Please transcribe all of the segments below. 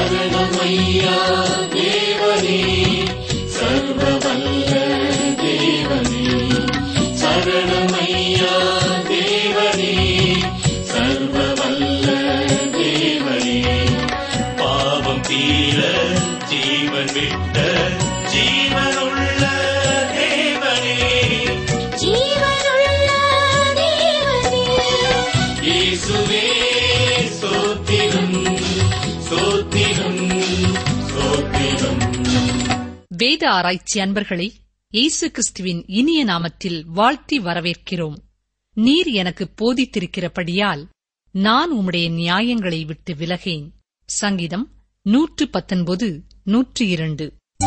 சரணமையா தேவனே சர்வவல்ல தேவனே சரணமையா தேவனே சர்வவல்ல தேவனே பாவம் தீர ஜீவன் விட்ட ஜீவனுள்ள தேவனே ஜீவனுள்ள தேவனே இயேசுவே ஸ்தோத்திரம் ஸ்தோத்திரம் ஸ்தோத்திரம் வேத ஆராய்ச்சி அன்பர்களை இயேசு கிறிஸ்துவின் இனிய நாமத்தில் வாழ்த்தி வரவேற்கிறோம் நீர் எனக்கு போதித்திருக்கிறபடியால் நான் உம்முடைய நியாயங்களை விட்டு விலகேன் சங்கீதம் நூற்று பத்தொன்பது நூற்று இரண்டு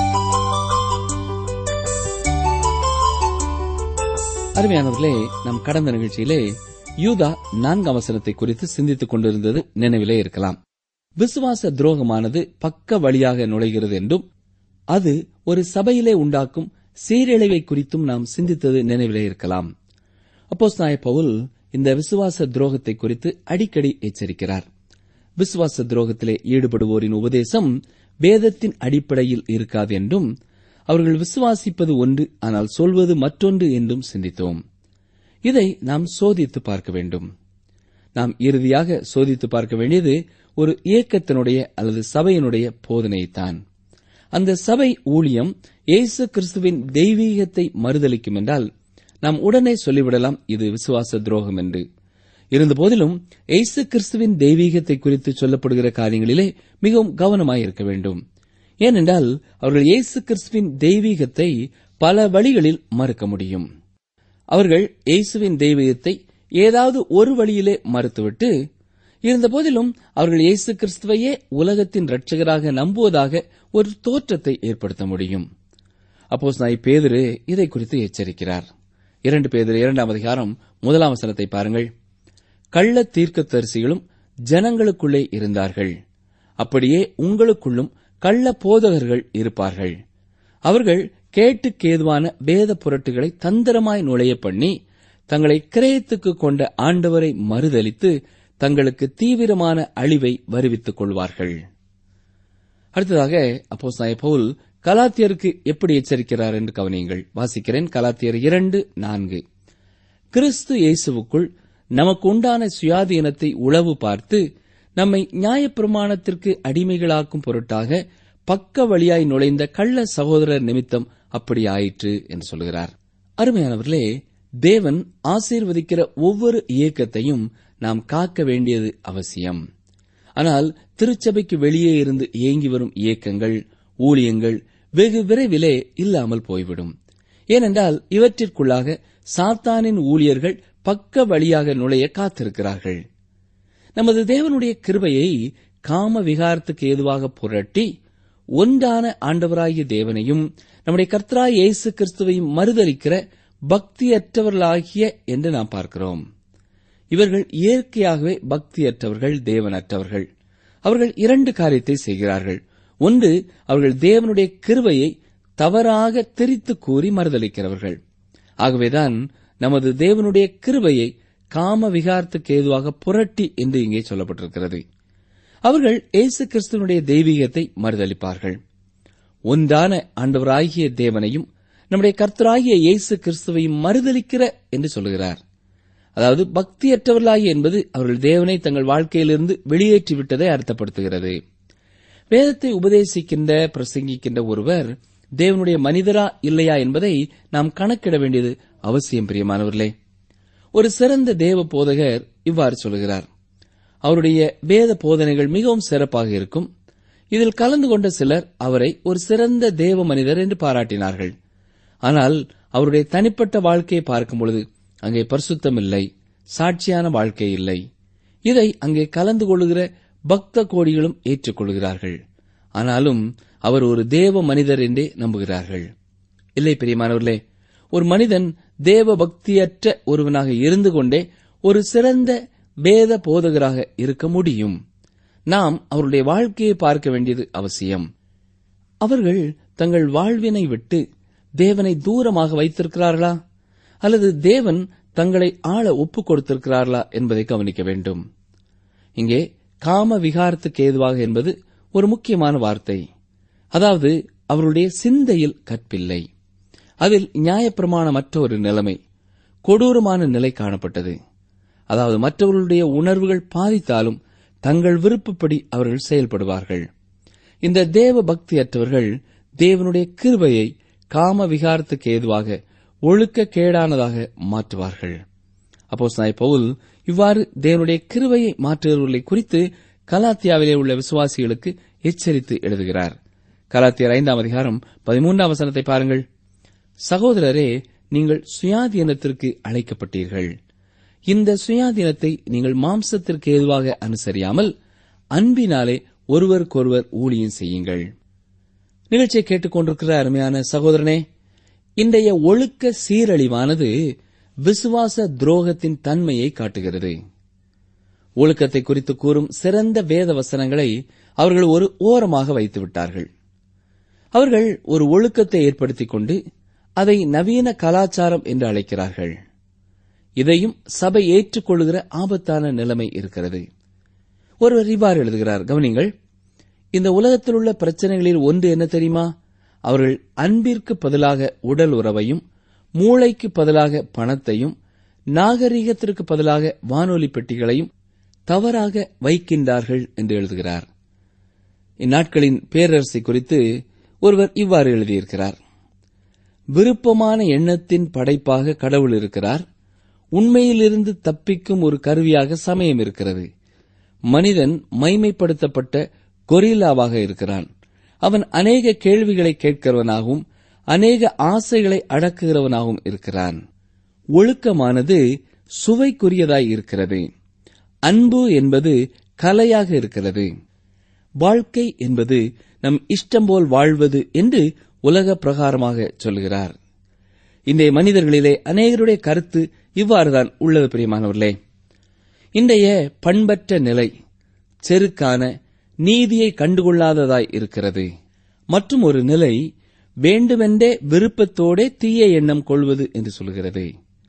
அருமையானவர்களே நம் கடந்த நிகழ்ச்சியிலே யூதா நான்காம் வசனத்தை குறித்து சிந்தித்துக் கொண்டிருந்தது நினைவிலே இருக்கலாம் விசுவாச துரோகமானது பக்க வழியாக நுழைகிறது என்றும் அது ஒரு சபையிலே உண்டாக்கும் சீரழிவை குறித்தும் நாம் சிந்தித்தது நினைவிலே இருக்கலாம் அப்போஸ் நாய பவுல் இந்த விசுவாச துரோகத்தை குறித்து அடிக்கடி எச்சரிக்கிறார் விசுவாச துரோகத்திலே ஈடுபடுவோரின் உபதேசம் வேதத்தின் அடிப்படையில் இருக்காது என்றும் அவர்கள் விசுவாசிப்பது ஒன்று ஆனால் சொல்வது மற்றொன்று என்றும் சிந்தித்தோம் இதை நாம் சோதித்து பார்க்க வேண்டும் நாம் இறுதியாக சோதித்து பார்க்க வேண்டியது ஒரு இயக்கத்தினுடைய அல்லது சபையினுடைய போதனையைத்தான் அந்த சபை ஊழியம் இயேசு கிறிஸ்துவின் தெய்வீகத்தை மறுதலிக்கும் என்றால் நாம் உடனே சொல்லிவிடலாம் இது விசுவாச துரோகம் என்று இருந்தபோதிலும் இயேசு கிறிஸ்துவின் தெய்வீகத்தை குறித்து சொல்லப்படுகிற காரியங்களிலே மிகவும் கவனமாயிருக்க வேண்டும் ஏனென்றால் அவர்கள் இயேசு கிறிஸ்துவின் தெய்வீகத்தை பல வழிகளில் மறுக்க முடியும் அவர்கள் இயேசுவின் தெய்வீகத்தை ஏதாவது ஒரு வழியிலே மறுத்துவிட்டு இருந்தபோதிலும் அவர்கள் இயேசு கிறிஸ்துவையே உலகத்தின் இரட்சகராக நம்புவதாக ஒரு தோற்றத்தை ஏற்படுத்த முடியும் அப்போஸ் நாய் பேதுரு இதை குறித்து எச்சரிக்கிறார் இரண்டு பேதிரு இரண்டாம் அதிகாரம் முதலாம் வசனத்தை பாருங்கள் கள்ள தீர்க்கதரிசிகளும் ஜனங்களுக்குள்ளே இருந்தார்கள் அப்படியே உங்களுக்குள்ளும் கள்ள போதகர்கள் இருப்பார்கள் அவர்கள் கேட்டுக்கேதுவான வேத புரட்டுகளை தந்திரமாய் நுழைய பண்ணி தங்களை கிரயத்துக்கு கொண்ட ஆண்டவரை மறுதலித்து தங்களுக்கு தீவிரமான அழிவை வருவித்துக் கொள்வார்கள் அடுத்ததாக அப்போஸ் நாய பவுல் கலாத்தியருக்கு எப்படி எச்சரிக்கிறார் என்று கவனியுங்கள் வாசிக்கிறேன் கலாத்தியர் இரண்டு நான்கு கிறிஸ்து இயேசுவுக்குள் நமக்கு உண்டான சுயாதீனத்தை உளவு பார்த்து நம்மை நியாயப்பிரமாணத்திற்கு அடிமைகளாக்கும் பொருட்டாக பக்க வழியாய் நுழைந்த கள்ள சகோதரர் நிமித்தம் அப்படி ஆயிற்று என்று சொல்கிறார் அருமையானவர்களே தேவன் ஆசீர்வதிக்கிற ஒவ்வொரு இயக்கத்தையும் நாம் காக்க வேண்டியது அவசியம் ஆனால் திருச்சபைக்கு வெளியே இருந்து இயங்கி வரும் இயக்கங்கள் ஊழியங்கள் வெகு விரைவிலே இல்லாமல் போய்விடும் ஏனென்றால் இவற்றிற்குள்ளாக சாத்தானின் ஊழியர்கள் பக்க வழியாக நுழைய காத்திருக்கிறார்கள் நமது தேவனுடைய கிருபையை காம விகாரத்துக்கு ஏதுவாக புரட்டி ஒன்றான ஆண்டவராகிய தேவனையும் நம்முடைய கர்த்தராய் இயேசு கிறிஸ்துவையும் மறுதலிக்கிற பக்தியற்றவர்களாகிய என்று நாம் பார்க்கிறோம் இவர்கள் இயற்கையாகவே பக்தியற்றவர்கள் தேவனற்றவர்கள் அவர்கள் இரண்டு காரியத்தை செய்கிறார்கள் ஒன்று அவர்கள் தேவனுடைய கிருபையை தவறாக திரித்து கூறி மறுதலிக்கிறவர்கள் ஆகவேதான் நமது தேவனுடைய கிருபையை காம விகாரத்துக்கு ஏதுவாக புரட்டி என்று இங்கே சொல்லப்பட்டிருக்கிறது அவர்கள் இயேசு கிறிஸ்துவனுடைய தெய்வீகத்தை மறுதலிப்பார்கள் ஒன்றான ஆண்டவராகிய தேவனையும் நம்முடைய கர்த்தராகிய இயேசு கிறிஸ்துவையும் மறுதலிக்கிற என்று சொல்கிறார் அதாவது பக்தியற்றவர்களாகிய என்பது அவர்கள் தேவனை தங்கள் வாழ்க்கையிலிருந்து வெளியேற்றி விட்டதை அர்த்தப்படுத்துகிறது வேதத்தை உபதேசிக்கின்ற பிரசங்கிக்கின்ற ஒருவர் தேவனுடைய மனிதரா இல்லையா என்பதை நாம் கணக்கிட வேண்டியது அவசியம் பிரியமானவர்களே ஒரு சிறந்த தேவ போதகர் இவ்வாறு சொல்கிறார் அவருடைய வேத போதனைகள் மிகவும் சிறப்பாக இருக்கும் இதில் கலந்து கொண்ட சிலர் அவரை ஒரு சிறந்த தேவ மனிதர் என்று பாராட்டினார்கள் ஆனால் அவருடைய தனிப்பட்ட வாழ்க்கையை பார்க்கும் பொழுது அங்கே பரிசுத்தம் இல்லை சாட்சியான வாழ்க்கை இல்லை இதை அங்கே கலந்து கொள்ளுகிற பக்த கோடிகளும் ஏற்றுக்கொள்கிறார்கள் ஆனாலும் அவர் ஒரு தேவ மனிதர் என்றே நம்புகிறார்கள் இல்லை பிரியமானவர்களே ஒரு மனிதன் தேவ பக்தியற்ற ஒருவனாக இருந்து கொண்டே ஒரு சிறந்த வேத போதகராக இருக்க முடியும் நாம் அவருடைய வாழ்க்கையை பார்க்க வேண்டியது அவசியம் அவர்கள் தங்கள் வாழ்வினை விட்டு தேவனை தூரமாக வைத்திருக்கிறார்களா அல்லது தேவன் தங்களை ஆள ஒப்புக் கொடுத்திருக்கிறார்களா என்பதை கவனிக்க வேண்டும் இங்கே காம விகாரத்துக்கு ஏதுவாக என்பது ஒரு முக்கியமான வார்த்தை அதாவது அவருடைய சிந்தையில் கற்பில்லை அதில் நியாயப்பிரமாணமற்ற ஒரு நிலைமை கொடூரமான நிலை காணப்பட்டது அதாவது மற்றவர்களுடைய உணர்வுகள் பாதித்தாலும் தங்கள் விருப்பப்படி அவர்கள் செயல்படுவார்கள் இந்த தேவ பக்தியற்றவர்கள் தேவனுடைய கிருபையை காம விகாரத்துக்கு ஏதுவாக ஒழுக்க கேடானதாக மாற்றுவார்கள் அப்போ பவுல் இவ்வாறு தேவனுடைய கிருபையை மாற்றுகிறவர்களை குறித்து கலாத்தியாவிலே உள்ள விசுவாசிகளுக்கு எச்சரித்து எழுதுகிறார் கலாத்தியர் ஐந்தாம் அதிகாரம் பதிமூன்றாம் வசனத்தை பாருங்கள் சகோதரரே நீங்கள் சுயாதீனத்திற்கு அழைக்கப்பட்டீர்கள் இந்த சுயாதீனத்தை நீங்கள் மாம்சத்திற்கு ஏதுவாக அனுசரியாமல் அன்பினாலே ஒருவருக்கொருவர் ஊழியம் செய்யுங்கள் நிகழ்ச்சியை கேட்டுக்கொண்டிருக்கிற அருமையான சகோதரனே இன்றைய ஒழுக்க சீரழிவானது விசுவாச துரோகத்தின் தன்மையை காட்டுகிறது ஒழுக்கத்தை குறித்து கூறும் சிறந்த வேத வசனங்களை அவர்கள் ஒரு ஓரமாக வைத்து விட்டார்கள் அவர்கள் ஒரு ஒழுக்கத்தை ஏற்படுத்திக் கொண்டு அதை நவீன கலாச்சாரம் என்று அழைக்கிறார்கள் இதையும் சபை ஏற்றுக்கொள்ளுகிற ஆபத்தான நிலைமை இருக்கிறது ஒருவர் இவ்வாறு எழுதுகிறார் கவனிங்கள் இந்த உலகத்தில் உள்ள பிரச்சனைகளில் ஒன்று என்ன தெரியுமா அவர்கள் அன்பிற்கு பதிலாக உடல் உறவையும் மூளைக்கு பதிலாக பணத்தையும் நாகரிகத்திற்கு பதிலாக வானொலி பெட்டிகளையும் தவறாக வைக்கின்றார்கள் என்று எழுதுகிறார் இந்நாட்களின் பேரரசை குறித்து ஒருவர் இவ்வாறு எழுதியிருக்கிறார் விருப்பமான எண்ணத்தின் படைப்பாக கடவுள் இருக்கிறார் உண்மையிலிருந்து தப்பிக்கும் ஒரு கருவியாக சமயம் இருக்கிறது மனிதன் மைமைப்படுத்தப்பட்ட கொரில்லாவாக இருக்கிறான் அவன் அநேக கேள்விகளை கேட்கிறவனாகவும் அநேக ஆசைகளை அடக்குகிறவனாகவும் இருக்கிறான் ஒழுக்கமானது சுவைக்குரியதாய் இருக்கிறது அன்பு என்பது கலையாக இருக்கிறது வாழ்க்கை என்பது நம் இஷ்டம் போல் வாழ்வது என்று உலக பிரகாரமாக சொல்கிறார் இன்றைய மனிதர்களிலே அநேகருடைய கருத்து இவ்வாறுதான் உள்ளது பிரியமானவர்களே இன்றைய பண்பற்ற நிலை செருக்கான நீதியை கண்டுகொள்ளாததாய் இருக்கிறது மற்றும் ஒரு நிலை வேண்டுமென்றே விருப்பத்தோடே தீய எண்ணம் கொள்வது என்று சொல்கிறது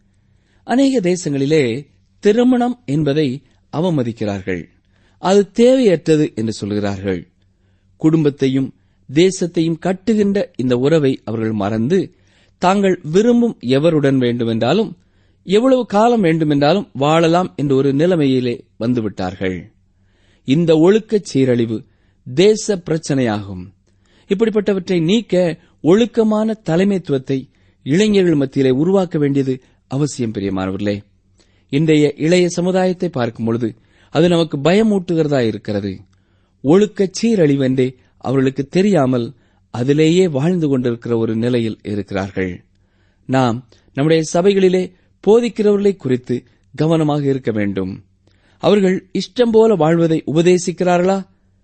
அநேக தேசங்களிலே திருமணம் என்பதை அவமதிக்கிறார்கள் அது தேவையற்றது என்று சொல்கிறார்கள் குடும்பத்தையும் தேசத்தையும் கட்டுகின்ற இந்த உறவை அவர்கள் மறந்து தாங்கள் விரும்பும் எவருடன் வேண்டுமென்றாலும் எவ்வளவு காலம் வேண்டுமென்றாலும் வாழலாம் என்ற ஒரு நிலைமையிலே வந்துவிட்டார்கள் இந்த ஒழுக்கச் சீரழிவு தேச பிரச்சனையாகும் இப்படிப்பட்டவற்றை நீக்க ஒழுக்கமான தலைமைத்துவத்தை இளைஞர்கள் மத்தியிலே உருவாக்க வேண்டியது அவசியம் பிரியமானவர்களே இன்றைய இளைய சமுதாயத்தை பார்க்கும் பொழுது அது நமக்கு பயமூட்டுகிறதா இருக்கிறது ஒழுக்கச் சீரழிவென்றே அவர்களுக்கு தெரியாமல் அதிலேயே வாழ்ந்து கொண்டிருக்கிற ஒரு நிலையில் இருக்கிறார்கள் நாம் நம்முடைய சபைகளிலே போதிக்கிறவர்களை குறித்து கவனமாக இருக்க வேண்டும் அவர்கள் இஷ்டம் போல வாழ்வதை உபதேசிக்கிறார்களா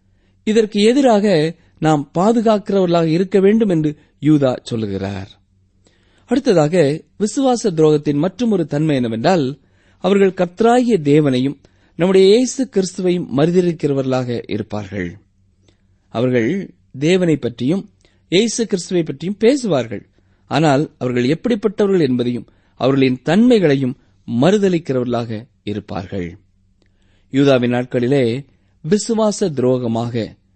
இதற்கு எதிராக நாம் பாதுகாக்கிறவர்களாக இருக்க வேண்டும் என்று யூதா சொல்லுகிறார் அடுத்ததாக விசுவாச துரோகத்தின் மற்றொரு தன்மை என்னவென்றால் அவர்கள் கர்த்தராகிய தேவனையும் நம்முடைய இயேசு கிறிஸ்துவையும் மறுதளிக்கிறவர்களாக இருப்பார்கள் அவர்கள் தேவனை பற்றியும் இயேசு கிறிஸ்துவை பற்றியும் பேசுவார்கள் ஆனால் அவர்கள் எப்படிப்பட்டவர்கள் என்பதையும் அவர்களின் தன்மைகளையும் மறுதளிக்கிறவர்களாக இருப்பார்கள் யூதாவின் நாட்களிலே விசுவாச துரோகமாக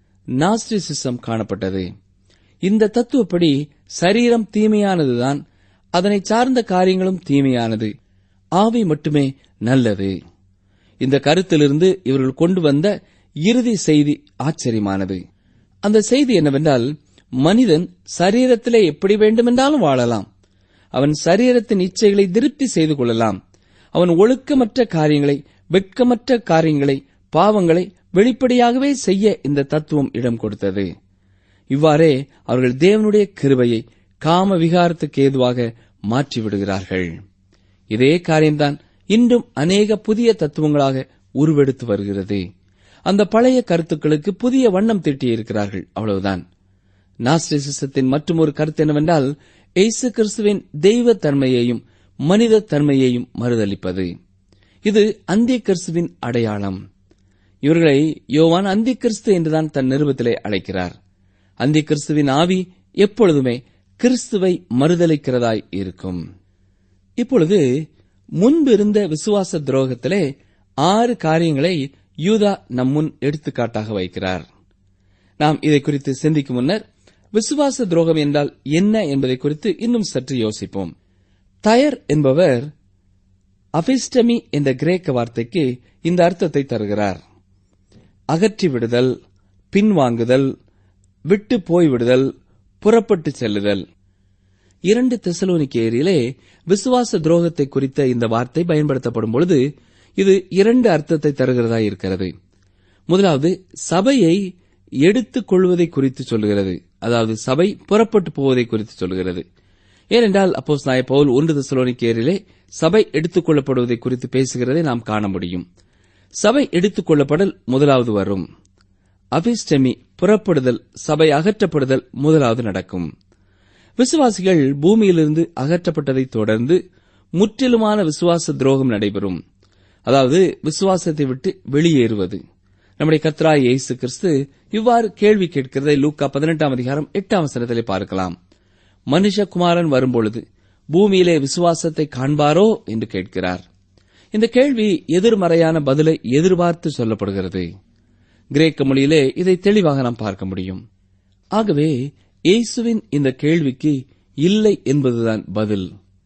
நாஸ்டிசிசம் காணப்பட்டது இந்த தத்துவப்படி சரீரம் தீமையானதுதான் அதனை சார்ந்த காரியங்களும் தீமையானது ஆவி மட்டுமே நல்லது இந்த கருத்திலிருந்து இவர்கள் கொண்டு வந்த இறுதி செய்தி ஆச்சரியமானது அந்த செய்தி என்னவென்றால் மனிதன் சரீரத்திலே எப்படி வேண்டுமென்றாலும் வாழலாம் அவன் சரீரத்தின் இச்சைகளை திருப்தி செய்து கொள்ளலாம் அவன் ஒழுக்கமற்ற காரியங்களை வெட்கமற்ற காரியங்களை பாவங்களை வெளிப்படையாகவே செய்ய இந்த தத்துவம் இடம் கொடுத்தது இவ்வாறே அவர்கள் தேவனுடைய கிருபையை காம விகாரத்துக்கு ஏதுவாக மாற்றிவிடுகிறார்கள் இதே காரியம்தான் இன்றும் அநேக புதிய தத்துவங்களாக உருவெடுத்து வருகிறது அந்த பழைய கருத்துக்களுக்கு புதிய வண்ணம் தீட்டியிருக்கிறார்கள் அவ்வளவுதான் நாஸ்டிசிசத்தின் மற்றும் ஒரு கருத்து என்னவென்றால் இயேசு கிறிஸ்துவின் தெய்வ தன்மையையும் மனித தன்மையையும் மறுதளிப்பது இது அந்திய கிறிஸ்துவின் அடையாளம் இவர்களை யோவான் அந்தி கிறிஸ்து என்றுதான் தன் நிருபத்திலே அழைக்கிறார் அந்தி கிறிஸ்துவின் ஆவி எப்பொழுதுமே கிறிஸ்துவை மறுதளிக்கிறதாய் இருக்கும் இப்பொழுது முன்பு இருந்த விசுவாச துரோகத்திலே ஆறு காரியங்களை யூதா நம் முன் எடுத்துக்காட்டாக வைக்கிறார் நாம் இதை குறித்து சிந்திக்கும் முன்னர் விசுவாச துரோகம் என்றால் என்ன என்பதை குறித்து இன்னும் சற்று யோசிப்போம் தயர் என்பவர் அபிஸ்டமி என்ற கிரேக்க வார்த்தைக்கு இந்த அர்த்தத்தை தருகிறார் அகற்றி விடுதல் பின்வாங்குதல் விட்டு போய்விடுதல் புறப்பட்டு செல்லுதல் இரண்டு தெசலோனிக்கேரியிலே விசுவாச துரோகத்தை குறித்த இந்த வார்த்தை பயன்படுத்தப்படும் பொழுது இது இரண்டு அர்த்தத்தை தருகிறதா இருக்கிறது முதலாவது சபையை எடுத்துக் கொள்வதை குறித்து சொல்லுகிறது அதாவது சபை புறப்பட்டு போவதை குறித்து சொல்லுகிறது ஏனென்றால் அப்போஸ் நாய பவுல் ஒன்று தெசலோனிக்கேரிலே சபை எடுத்துக் கொள்ளப்படுவதை குறித்து பேசுகிறதை நாம் காண முடியும் சபை எடுத்துக் கொள்ளப்படல் முதலாவது வரும் அபிஸ்டமி புறப்படுதல் சபை அகற்றப்படுதல் முதலாவது நடக்கும் விசுவாசிகள் பூமியிலிருந்து அகற்றப்பட்டதைத் தொடர்ந்து முற்றிலுமான விசுவாச துரோகம் நடைபெறும் அதாவது விசுவாசத்தை விட்டு வெளியேறுவது நம்முடைய கத்ராய் இயேசு கிறிஸ்து இவ்வாறு கேள்வி கேட்கிறதை லூக்கா பதினெட்டாம் அதிகாரம் எட்டாம் வசனத்திலே பார்க்கலாம் மனுஷகுமாரன் வரும்பொழுது பூமியிலே விசுவாசத்தை காண்பாரோ என்று கேட்கிறார் இந்த கேள்வி எதிர்மறையான பதிலை எதிர்பார்த்து சொல்லப்படுகிறது கிரேக்க மொழியிலே இதை தெளிவாக நாம் பார்க்க முடியும் ஆகவே இயேசுவின் இந்த கேள்விக்கு இல்லை என்பதுதான் பதில்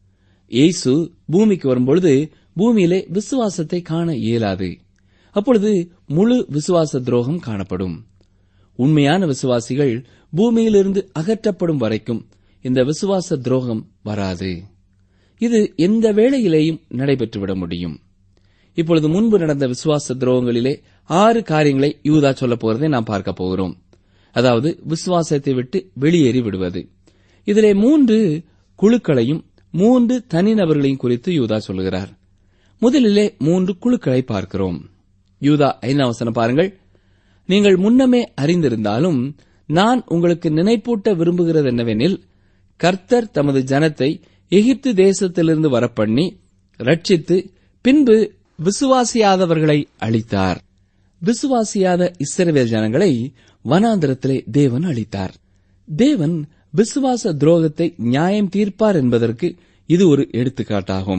இயேசு பூமிக்கு வரும்பொழுது பூமியிலே விசுவாசத்தை காண இயலாது அப்பொழுது முழு விசுவாச துரோகம் காணப்படும் உண்மையான விசுவாசிகள் பூமியிலிருந்து அகற்றப்படும் வரைக்கும் இந்த விசுவாச துரோகம் வராது இது எந்த வேளையிலேயும் நடைபெற்றுவிட முடியும் இப்பொழுது முன்பு நடந்த விசுவாச துரோகங்களிலே ஆறு காரியங்களை யூதா சொல்லப் போறதை நாம் பார்க்க போகிறோம் அதாவது விசுவாசத்தை விட்டு வெளியேறி விடுவது இதிலே மூன்று குழுக்களையும் மூன்று தனிநபர்களையும் குறித்து யூதா சொல்கிறார் முதலிலே மூன்று குழுக்களை பார்க்கிறோம் யூதா ஐந்தாம் வசனம் பாருங்கள் நீங்கள் முன்னமே அறிந்திருந்தாலும் நான் உங்களுக்கு நினைப்பூட்ட விரும்புகிறது என்னவெனில் கர்த்தர் தமது ஜனத்தை எகிப்து தேசத்திலிருந்து வரப்பண்ணி ரட்சித்து பின்பு விசுவாசியாதவர்களை அளித்தார் விசுவாசியாத இஸ்ரவேல் ஜனங்களை வனாந்திரத்திலே தேவன் அளித்தார் தேவன் விசுவாச துரோகத்தை நியாயம் தீர்ப்பார் என்பதற்கு இது ஒரு எடுத்துக்காட்டாகும்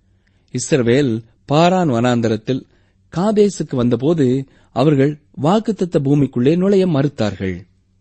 இஸ்ரவேல் பாரான் வனாந்தரத்தில் காதேசுக்கு வந்தபோது அவர்கள் வாக்குத்தத்த பூமிக்குள்ளே நுழைய மறுத்தார்கள்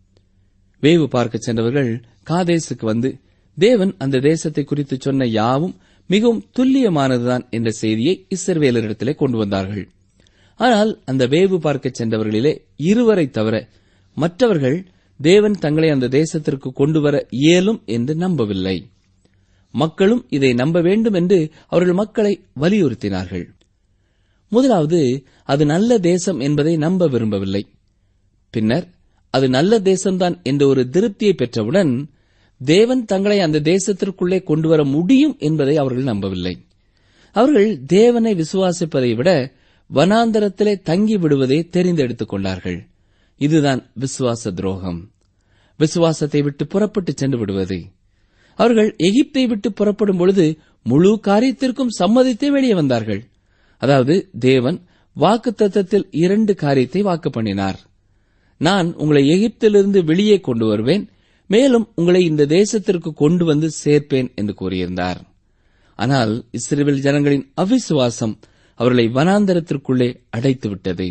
வேவு பார்க்க சென்றவர்கள் காதேசுக்கு வந்து தேவன் அந்த தேசத்தை குறித்து சொன்ன யாவும் மிகவும் துல்லியமானதுதான் என்ற செய்தியை இஸ்ரவேலரிடத்திலே கொண்டு வந்தார்கள் ஆனால் அந்த வேவு பார்க்க சென்றவர்களிலே இருவரை தவிர மற்றவர்கள் தேவன் தங்களை அந்த தேசத்திற்கு கொண்டு வர இயலும் என்று நம்பவில்லை மக்களும் இதை நம்ப வேண்டும் என்று அவர்கள் மக்களை வலியுறுத்தினார்கள் முதலாவது அது நல்ல தேசம் என்பதை நம்ப விரும்பவில்லை பின்னர் அது நல்ல தேசம்தான் என்ற ஒரு திருப்தியை பெற்றவுடன் தேவன் தங்களை அந்த தேசத்திற்குள்ளே கொண்டு வர முடியும் என்பதை அவர்கள் நம்பவில்லை அவர்கள் தேவனை விசுவாசிப்பதை விட வனாந்தரத்திலே தங்கி விடுவதை தெரிந்தெடுத்துக் கொண்டார்கள் இதுதான் விசுவாச துரோகம் விசுவாசத்தை விட்டு புறப்பட்டு சென்று விடுவது அவர்கள் எகிப்தை விட்டு புறப்படும் பொழுது முழு காரியத்திற்கும் சம்மதித்தே வெளியே வந்தார்கள் அதாவது தேவன் வாக்கு தத்தத்தில் இரண்டு காரியத்தை வாக்கு பண்ணினார் நான் உங்களை எகிப்திலிருந்து வெளியே கொண்டு வருவேன் மேலும் உங்களை இந்த தேசத்திற்கு கொண்டு வந்து சேர்ப்பேன் என்று கூறியிருந்தார் ஆனால் இஸ்ரேல் ஜனங்களின் அவிசுவாசம் அவர்களை வனாந்தரத்திற்குள்ளே அடைத்துவிட்டது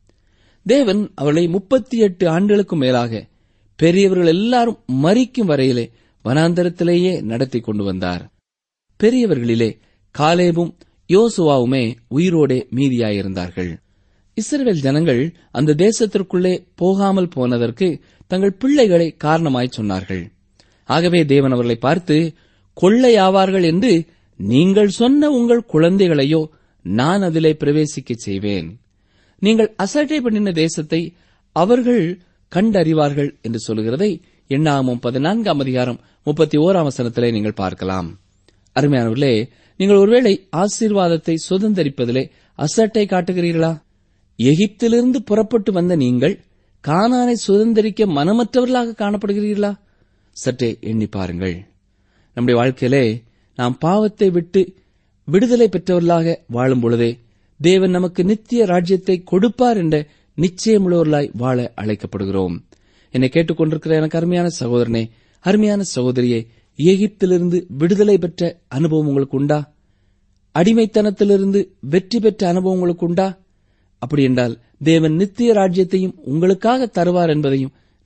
தேவன் அவர்களை முப்பத்தி எட்டு ஆண்டுகளுக்கும் மேலாக பெரியவர்கள் எல்லாரும் மறிக்கும் வரையிலே வனாந்தரத்திலேயே நடத்தி கொண்டு வந்தார் பெரியவர்களிலே காலேபும் யோசுவாவுமே உயிரோடே மீதியாயிருந்தார்கள் இஸ்ரவேல் ஜனங்கள் அந்த தேசத்திற்குள்ளே போகாமல் போனதற்கு தங்கள் பிள்ளைகளை காரணமாய் சொன்னார்கள் ஆகவே தேவன் அவர்களை பார்த்து கொள்ளையாவார்கள் என்று நீங்கள் சொன்ன உங்கள் குழந்தைகளையோ நான் அதிலே பிரவேசிக்கச் செய்வேன் நீங்கள் அசட்டை பண்ணின தேசத்தை அவர்கள் கண்டறிவார்கள் என்று சொல்கிறதை எண்ணாமும் பதினான்காம் அதிகாரம் முப்பத்தி ஓராம் வசனத்திலே நீங்கள் பார்க்கலாம் அருமையானவர்களே நீங்கள் ஒருவேளை ஆசீர்வாதத்தை சுதந்திரிப்பதிலே அசட்டை காட்டுகிறீர்களா எகிப்திலிருந்து புறப்பட்டு வந்த நீங்கள் கானானை சுதந்திரிக்க மனமற்றவர்களாக காணப்படுகிறீர்களா சற்றே எண்ணி பாருங்கள் நம்முடைய வாழ்க்கையிலே நாம் பாவத்தை விட்டு விடுதலை பெற்றவர்களாக வாழும் பொழுதே தேவன் நமக்கு நித்திய ராஜ்யத்தை கொடுப்பார் என்ற நிச்சயமுள்ளவர்களாய் வாழ அழைக்கப்படுகிறோம் என்னை கேட்டுக்கொண்டிருக்கிற எனக்கு அருமையான சகோதரனே அருமையான சகோதரியே எகிப்திலிருந்து விடுதலை பெற்ற அனுபவம் உங்களுக்கு உண்டா அடிமைத்தனத்திலிருந்து வெற்றி பெற்ற அனுபவம் உங்களுக்கு உண்டா அப்படி என்றால் தேவன் நித்திய ராஜ்யத்தையும் உங்களுக்காக தருவார் என்பதையும்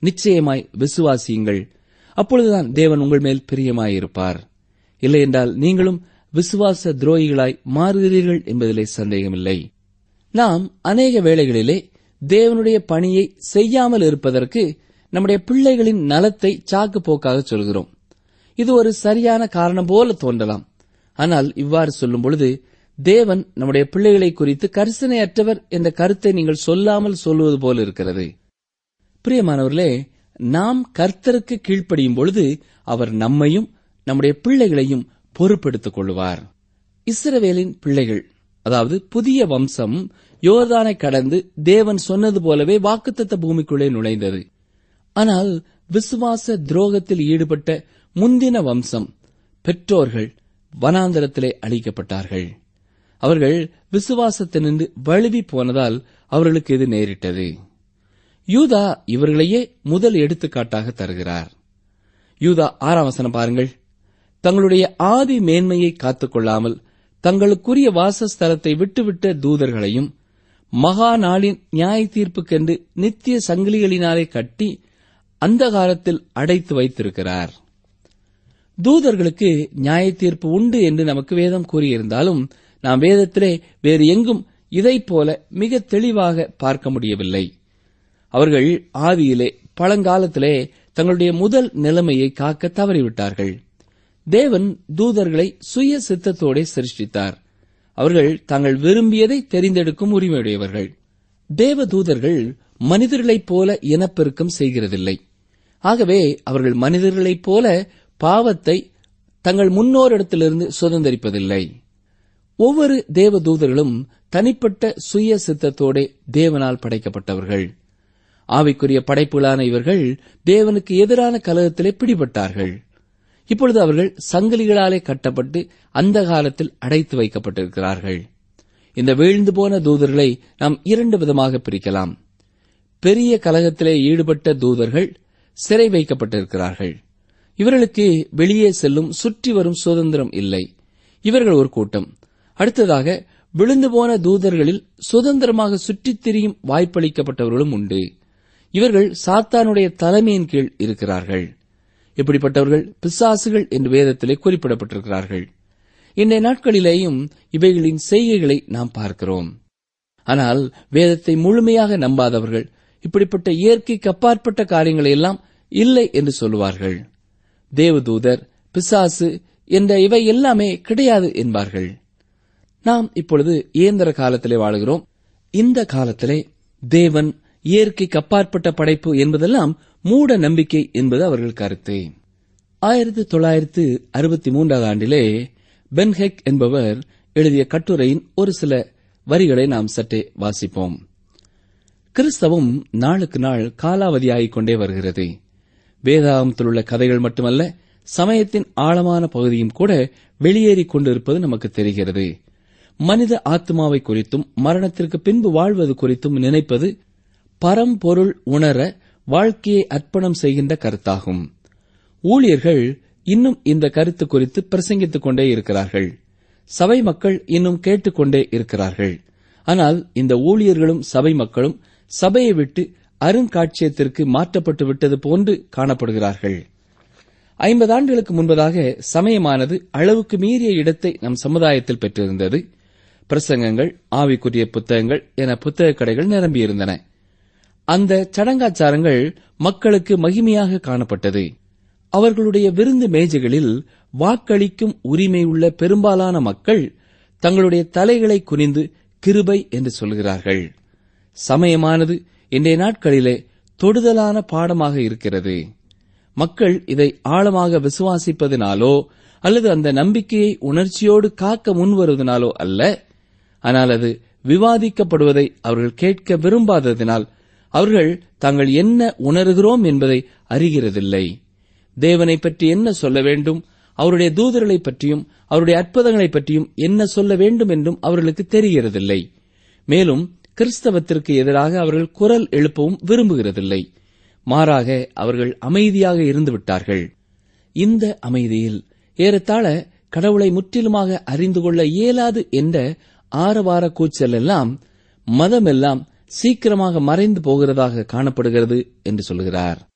நிச்சயமாய் விசுவாசியுங்கள் அப்பொழுதுதான் தேவன் உங்கள் மேல் பிரியமாயிருப்பார் இல்லையென்றால் நீங்களும் விசுவாச துரோகிகளாய் மாறுகிறீர்கள் என்பதிலே சந்தேகமில்லை நாம் அநேக வேளைகளிலே தேவனுடைய பணியை செய்யாமல் இருப்பதற்கு நம்முடைய பிள்ளைகளின் நலத்தை சாக்கு போக்காக சொல்கிறோம் இது ஒரு சரியான காரணம் போல தோன்றலாம் ஆனால் இவ்வாறு சொல்லும் பொழுது தேவன் நம்முடைய பிள்ளைகளை குறித்து கரிசனையற்றவர் என்ற கருத்தை நீங்கள் சொல்லாமல் சொல்லுவது போல இருக்கிறது பிரியமானவர்களே நாம் கர்த்தருக்கு கீழ்ப்படியும் பொழுது அவர் நம்மையும் நம்முடைய பிள்ளைகளையும் பொறுப்பெடுத்துக் கொள்வார் இஸ்ரவேலின் பிள்ளைகள் அதாவது புதிய வம்சம் யோர்தானை கடந்து தேவன் சொன்னது போலவே வாக்குத்தத்த பூமிக்குள்ளே நுழைந்தது ஆனால் விசுவாச துரோகத்தில் ஈடுபட்ட முந்தின வம்சம் பெற்றோர்கள் வனாந்தரத்திலே அழிக்கப்பட்டார்கள் அவர்கள் விசுவாசத்தினின்று வழுவி போனதால் அவர்களுக்கு இது நேரிட்டது யூதா இவர்களையே முதல் எடுத்துக்காட்டாக தருகிறார் யூதா ஆறாம் வசனம் பாருங்கள் தங்களுடைய ஆதி மேன்மையை காத்துக்கொள்ளாமல் தங்களுக்குரிய வாசஸ்தலத்தை விட்டுவிட்ட தூதர்களையும் மகா நாளின் நியாய தீர்ப்புக்கென்று நித்திய சங்கிலிகளினாலே கட்டி அந்தகாரத்தில் அடைத்து வைத்திருக்கிறார் தூதர்களுக்கு நியாய தீர்ப்பு உண்டு என்று நமக்கு வேதம் கூறியிருந்தாலும் நாம் வேதத்திலே வேறு எங்கும் இதைப் போல மிக தெளிவாக பார்க்க முடியவில்லை அவர்கள் ஆதியிலே பழங்காலத்திலே தங்களுடைய முதல் நிலைமையை காக்க தவறிவிட்டார்கள் தேவன் தூதர்களை சுய சித்தத்தோடே சிருஷ்டித்தார் அவர்கள் தாங்கள் விரும்பியதை தெரிந்தெடுக்கும் உரிமையுடையவர்கள் தேவ தூதர்கள் மனிதர்களைப் போல இனப்பெருக்கம் செய்கிறதில்லை ஆகவே அவர்கள் மனிதர்களைப் போல பாவத்தை தங்கள் முன்னோரிடத்திலிருந்து சுதந்திரிப்பதில்லை ஒவ்வொரு தேவ தூதர்களும் தனிப்பட்ட சுய சித்தத்தோடே தேவனால் படைக்கப்பட்டவர்கள் ஆவிக்குரிய படைப்புகளான இவர்கள் தேவனுக்கு எதிரான கலகத்திலே பிடிபட்டார்கள் இப்பொழுது அவர்கள் சங்கிலிகளாலே கட்டப்பட்டு அந்த காலத்தில் அடைத்து வைக்கப்பட்டிருக்கிறார்கள் இந்த வீழ்ந்து போன தூதர்களை நாம் இரண்டு விதமாக பிரிக்கலாம் பெரிய கலகத்திலே ஈடுபட்ட தூதர்கள் சிறை வைக்கப்பட்டிருக்கிறார்கள் இவர்களுக்கு வெளியே செல்லும் சுற்றி வரும் சுதந்திரம் இல்லை இவர்கள் ஒரு கூட்டம் அடுத்ததாக விழுந்து போன தூதர்களில் சுதந்திரமாக சுற்றித் திரியும் வாய்ப்பளிக்கப்பட்டவர்களும் உண்டு இவர்கள் சாத்தானுடைய தலைமையின் கீழ் இருக்கிறார்கள் இப்படிப்பட்டவர்கள் பிசாசுகள் என்று வேதத்திலே குறிப்பிடப்பட்டிருக்கிறார்கள் இன்றைய நாட்களிலேயும் இவைகளின் செய்கைகளை நாம் பார்க்கிறோம் ஆனால் வேதத்தை முழுமையாக நம்பாதவர்கள் இப்படிப்பட்ட இயற்கைக்கு அப்பாற்பட்ட காரியங்களை எல்லாம் இல்லை என்று சொல்லுவார்கள் தேவதூதர் பிசாசு என்ற இவை எல்லாமே கிடையாது என்பார்கள் நாம் இப்பொழுது இயந்திர காலத்திலே வாழுகிறோம் இந்த காலத்திலே தேவன் இயற்கைக்கு அப்பாற்பட்ட படைப்பு என்பதெல்லாம் மூட நம்பிக்கை என்பது அவர்கள் கருத்து ஆயிரத்தி தொள்ளாயிரத்து அறுபத்தி மூன்றாவது ஆண்டிலே பென்ஹெக் என்பவர் எழுதிய கட்டுரையின் ஒரு சில வரிகளை நாம் சற்றே வாசிப்போம் கிறிஸ்தவம் நாளுக்கு நாள் காலாவதியாகிக் கொண்டே வருகிறது வேதாகமத்தில் உள்ள கதைகள் மட்டுமல்ல சமயத்தின் ஆழமான பகுதியும் கூட வெளியேறிக் கொண்டிருப்பது நமக்கு தெரிகிறது மனித ஆத்மாவை குறித்தும் மரணத்திற்கு பின்பு வாழ்வது குறித்தும் நினைப்பது பரம்பொருள் உணர வாழ்க்கையை அர்ப்பணம் செய்கின்ற கருத்தாகும் ஊழியர்கள் இன்னும் இந்த கருத்து குறித்து பிரசங்கித்துக் கொண்டே இருக்கிறார்கள் சபை மக்கள் இன்னும் கேட்டுக்கொண்டே இருக்கிறார்கள் ஆனால் இந்த ஊழியர்களும் சபை மக்களும் சபையை விட்டு அருங்காட்சியத்திற்கு மாற்றப்பட்டு விட்டது போன்று காணப்படுகிறார்கள் ஐம்பது ஆண்டுகளுக்கு முன்பதாக சமயமானது அளவுக்கு மீறிய இடத்தை நம் சமுதாயத்தில் பெற்றிருந்தது பிரசங்கங்கள் ஆவிக்குரிய புத்தகங்கள் என புத்தக கடைகள் நிரம்பியிருந்தன அந்த சடங்காச்சாரங்கள் மக்களுக்கு மகிமையாக காணப்பட்டது அவர்களுடைய விருந்து மேஜைகளில் வாக்களிக்கும் உரிமை உள்ள பெரும்பாலான மக்கள் தங்களுடைய தலைகளை குனிந்து கிருபை என்று சொல்கிறார்கள் சமயமானது இன்றைய நாட்களிலே தொடுதலான பாடமாக இருக்கிறது மக்கள் இதை ஆழமாக விசுவாசிப்பதினாலோ அல்லது அந்த நம்பிக்கையை உணர்ச்சியோடு காக்க முன்வருவதனாலோ அல்ல ஆனால் அது விவாதிக்கப்படுவதை அவர்கள் கேட்க விரும்பாததினால் அவர்கள் தாங்கள் என்ன உணர்கிறோம் என்பதை அறிகிறதில்லை தேவனை பற்றி என்ன சொல்ல வேண்டும் அவருடைய தூதர்களை பற்றியும் அவருடைய அற்புதங்களை பற்றியும் என்ன சொல்ல வேண்டும் என்றும் அவர்களுக்கு தெரிகிறதில்லை மேலும் கிறிஸ்தவத்திற்கு எதிராக அவர்கள் குரல் எழுப்பவும் விரும்புகிறதில்லை மாறாக அவர்கள் அமைதியாக இருந்து விட்டார்கள் இந்த அமைதியில் ஏறத்தாழ கடவுளை முற்றிலுமாக அறிந்து கொள்ள இயலாது என்ற ஆரவார கூச்சல் எல்லாம் மதமெல்லாம் சீக்கிரமாக மறைந்து போகிறதாக காணப்படுகிறது என்று சொல்கிறார்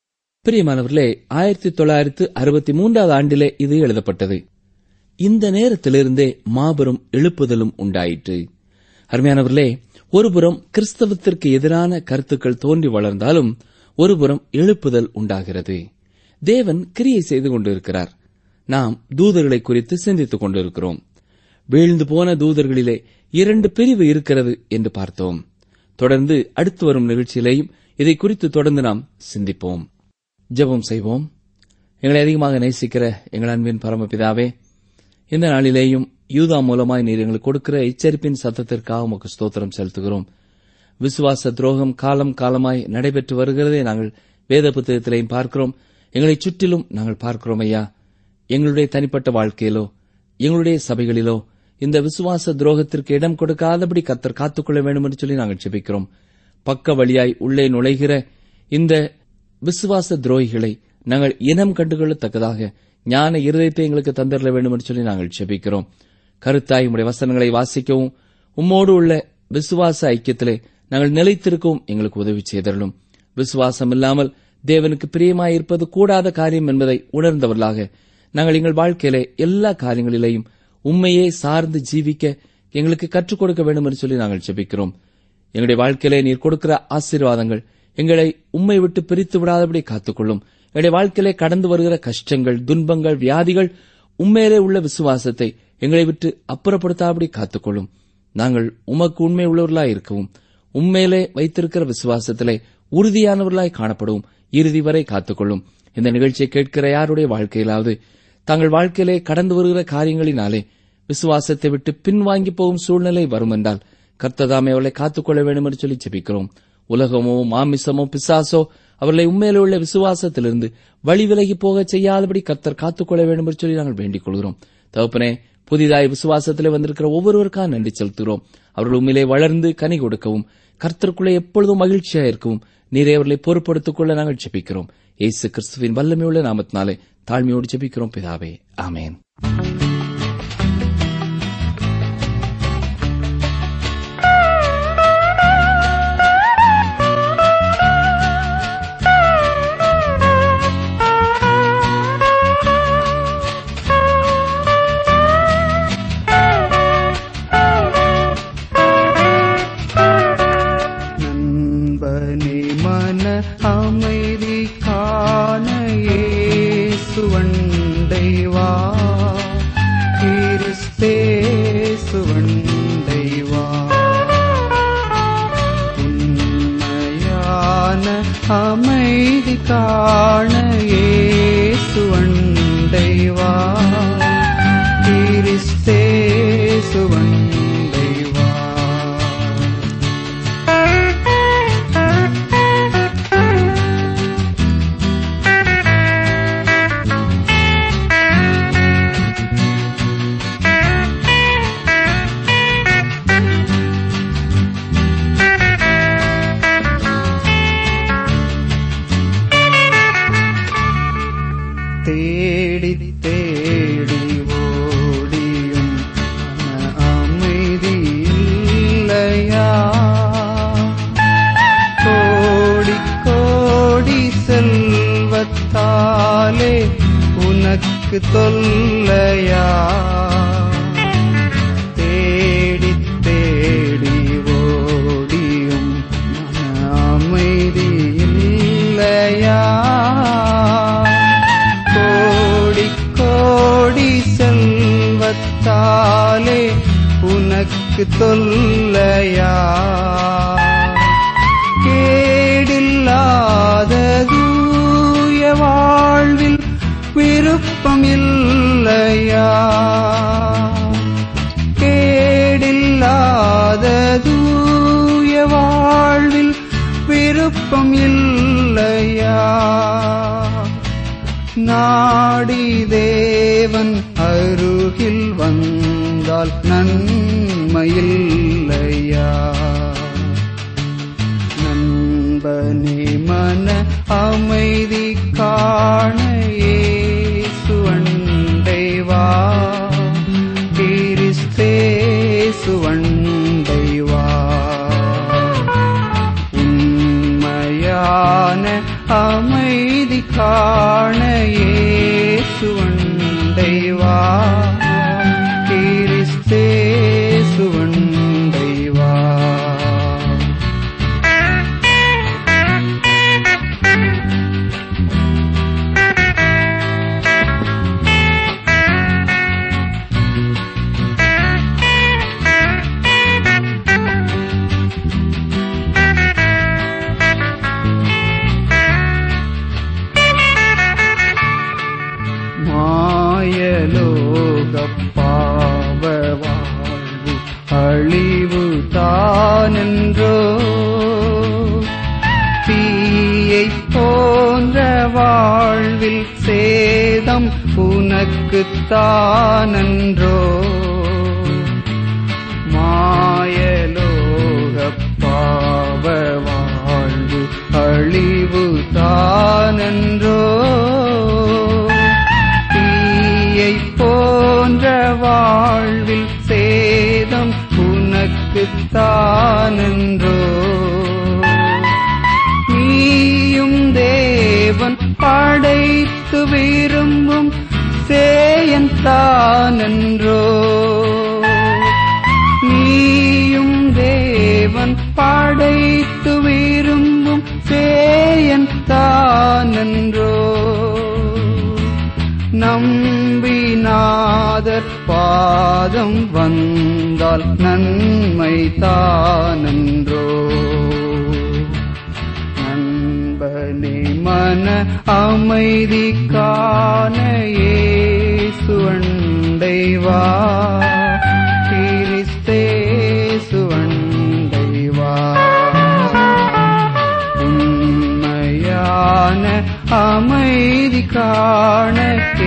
பிரியமானவர்களே ஆயிரத்தி தொள்ளாயிரத்து அறுபத்தி மூன்றாவது ஆண்டிலே இது எழுதப்பட்டது இந்த நேரத்திலிருந்தே மாபெரும் எழுப்புதலும் உண்டாயிற்று அருமையானவர்களே ஒருபுறம் கிறிஸ்தவத்திற்கு எதிரான கருத்துக்கள் தோன்றி வளர்ந்தாலும் ஒருபுறம் எழுப்புதல் உண்டாகிறது தேவன் கிரியை செய்து கொண்டிருக்கிறார் நாம் தூதர்களை குறித்து சிந்தித்துக் கொண்டிருக்கிறோம் வீழ்ந்து போன தூதர்களிலே இரண்டு பிரிவு இருக்கிறது என்று பார்த்தோம் தொடர்ந்து அடுத்து வரும் நிகழ்ச்சியிலேயும் இதை குறித்து தொடர்ந்து நாம் சிந்திப்போம் ஜெபம் செய்வோம் எங்களை அதிகமாக நேசிக்கிற எங்கள் அன்பின் பரமபிதாவே இந்த நாளிலேயும் யூதா மூலமாய் நீர் எங்களுக்கு கொடுக்கிற எச்சரிப்பின் சத்தத்திற்காக உமக்கு ஸ்தோத்திரம் செலுத்துகிறோம் விசுவாச துரோகம் காலம் காலமாய் நடைபெற்று வருகிறதை நாங்கள் வேத புத்தகத்திலேயும் பார்க்கிறோம் எங்களை சுற்றிலும் நாங்கள் பார்க்கிறோம் ஐயா எங்களுடைய தனிப்பட்ட வாழ்க்கையிலோ எங்களுடைய சபைகளிலோ இந்த விசுவாச துரோகத்திற்கு இடம் கொடுக்காதபடி கத்தர் காத்துக்கொள்ள வேண்டும் என்று சொல்லி நாங்கள் ஜெபிக்கிறோம் பக்க வழியாய் உள்ளே நுழைகிற இந்த விசுவாச துரோகிகளை நாங்கள் இனம் கண்டுகொள்ளத்தக்கதாக ஞான இருதயத்தை எங்களுக்கு தந்திரல வேண்டும் என்று சொல்லி நாங்கள் ஜெபிக்கிறோம் கருத்தாய் உம்முடைய வசனங்களை வாசிக்கவும் உம்மோடு உள்ள விசுவாச ஐக்கியத்திலே நாங்கள் நிலைத்திருக்கவும் எங்களுக்கு உதவி செய்தரலும் விசுவாசம் இல்லாமல் தேவனுக்கு பிரியமாயிருப்பது கூடாத காரியம் என்பதை உணர்ந்தவர்களாக நாங்கள் எங்கள் வாழ்க்கையிலே எல்லா காரியங்களிலேயும் உண்மையே சார்ந்து ஜீவிக்க எங்களுக்கு கற்றுக் கொடுக்க வேண்டும் என்று சொல்லி நாங்கள் ஜெபிக்கிறோம் எங்களுடைய வாழ்க்கையிலே நீர் கொடுக்கிற ஆசீர்வாதங்கள் எங்களை உம்மை விட்டு பிரித்து விடாதபடி காத்துக்கொள்ளும் எங்களுடைய வாழ்க்கையிலே கடந்து வருகிற கஷ்டங்கள் துன்பங்கள் வியாதிகள் உண்மையிலே உள்ள விசுவாசத்தை எங்களை விட்டு அப்புறப்படுத்தாதபடி காத்துக்கொள்ளும் நாங்கள் உமக்கு உண்மை உள்ளவர்களாய் இருக்கவும் உண்மையிலே வைத்திருக்கிற விசுவாசத்திலே உறுதியானவர்களாய் காணப்படவும் இறுதி வரை காத்துக்கொள்ளும் இந்த நிகழ்ச்சியை கேட்கிற யாருடைய வாழ்க்கையிலாவது தங்கள் வாழ்க்கையிலே கடந்து வருகிற காரியங்களினாலே விசுவாசத்தை விட்டு பின்வாங்கி போகும் சூழ்நிலை வரும் என்றால் கர்த்ததாமே அவளை காத்துக்கொள்ள வேண்டும் என்று சொல்லி ஜெபிக்கிறோம் உலகமோ மாமிசமோ பிசாசோ அவர்களை உண்மையிலே உள்ள விசுவாசத்திலிருந்து வழி விலகி போக செய்யாதபடி கர்த்தர் காத்துக்கொள்ள வேண்டும் என்று சொல்லி நாங்கள் வேண்டிக் கொள்கிறோம் தகப்பனே புதிதாய் விசுவாசத்திலே வந்திருக்கிற ஒவ்வொருவருக்காக நன்றி செலுத்துகிறோம் அவர்கள் உண்மையிலே வளர்ந்து கனி கொடுக்கவும் கர்த்தருக்குள்ளே எப்பொழுதும் மகிழ்ச்சியா இருக்கவும் நீரே அவர்களை பொறுப்படுத்திக் கொள்ள நாங்கள் ஜெபிக்கிறோம் இயேசு கிறிஸ்துவின் வல்லமையுள்ள நாமத்தினாலே தாழ்மையோடு ஜெபிக்கிறோம் பிதாவே ஆமேன் நண்பனே மன அமைதி காண இயேசுவண்டை வா கிறிஸ்தேசுவண்டை வா உண்மையான அமைதி காண இயேசுவண்டை வா கிறிஸ்தேசுவண்டை வா தேடி தேடி ஓடியும் மன அமைதி இல்லையா கோடி கோடி செல்வத்தாலே உனக்கு தொல்லையா தேடி தேடி ஓடியும் மன அமைதி இல்லையா கோடி கோடி செல்வத்தாலே உனக்கு தொல்லையா கேடில்லாத தூய வாழ்வில் விருப்பம் இல்லையா கேடில்லாத தூய வாழ்வில் விருப்பம் இல்லையா நாடி தேவன் அருகில் வந்தால் நன்மையில்லையா நண்பனே மன அமைதி காண இயேசுவண்டை வா கிறிஸ்தேசுவண்டை வா உண்மையான அமைதி அமைதி காண இயேசுவண்டை வா கிறிஸ்தேசுவண்டை வா மாயலோகப் பாவ வாழ்வு அழிவு தானென்றோ தீயைப் போன்ற வாழ்வில் சேதம் உனக்குத்தானன்றோ மாயலோகப் பாவ வாழ்வு அழிவு தானன்றோ தீயைப் போன்ற வாழ்வில் சேதம் உனக்குத்தானன்றோ நீயும் தேவன் படைத்து விரும்பும் சேயன் தானன்றோ நீயும் தேவன் படைத்து விரும்பும் சேயன் தானன்றோ நம்பினாதர் பாதம் வந்தால் நன்மை தானன்றோ நண்பனே மன அமைதி காண இயேசுவண்டை வா கிறிஸ்தேசுவண்டை வா உண்மையான அமைதி காண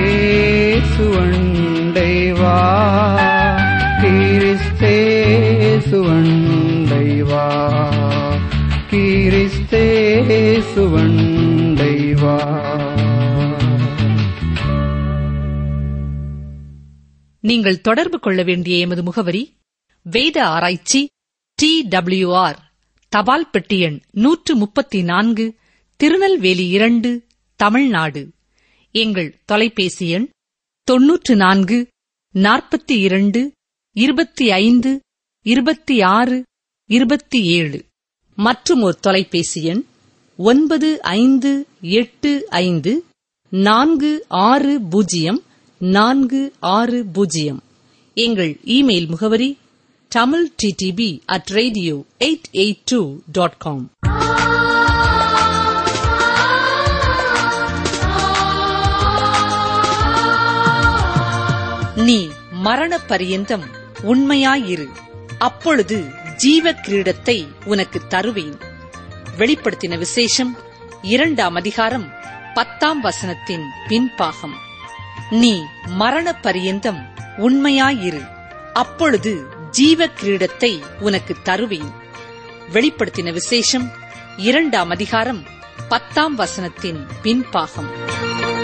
கேசுவண்டை வா கிறிஸ்தேசுவண்டை வா கிறிஸ்தேசுவண்டை வா நீங்கள் தொடர்பு கொள்ள வேண்டிய எமது முகவரி வேத ஆராய்ச்சி டி ஆர் தபால் பெட்டி எண் நூற்று முப்பத்தி நான்கு திருநெல்வேலி இரண்டு தமிழ்நாடு எங்கள் தொலைபேசி எண் தொன்னூற்று நான்கு நாற்பத்தி இரண்டு இருபத்தி ஐந்து இருபத்தி ஆறு இருபத்தி ஏழு மற்றும் ஒரு தொலைபேசி எண் ஒன்பது ஐந்து எட்டு ஐந்து நான்கு ஆறு பூஜ்ஜியம் நான்கு ஆறு பூஜ்ஜியம் எங்கள் இமெயில் முகவரி Tamil DDP at radio eight eight two dot com நீ மரண பரியந்தம் உண்மையாயிரு அப்பொழுது ஜீவ கிரீடத்தை உனக்கு தருவேன் வெளிப்படுத்தின விசேஷம் இரண்டாம் அதிகாரம் பத்தாம் வசனத்தின் பின்பாகம் நீ மரண பரியந்தம் உண்மையாயிரு அப்பொழுது ஜீவ கிரீடத்தை உனக்கு தருவேன் வெளிப்படுத்தின விசேஷம் இரண்டாம் அதிகாரம் பத்தாம் வசனத்தின் பின்பாகம்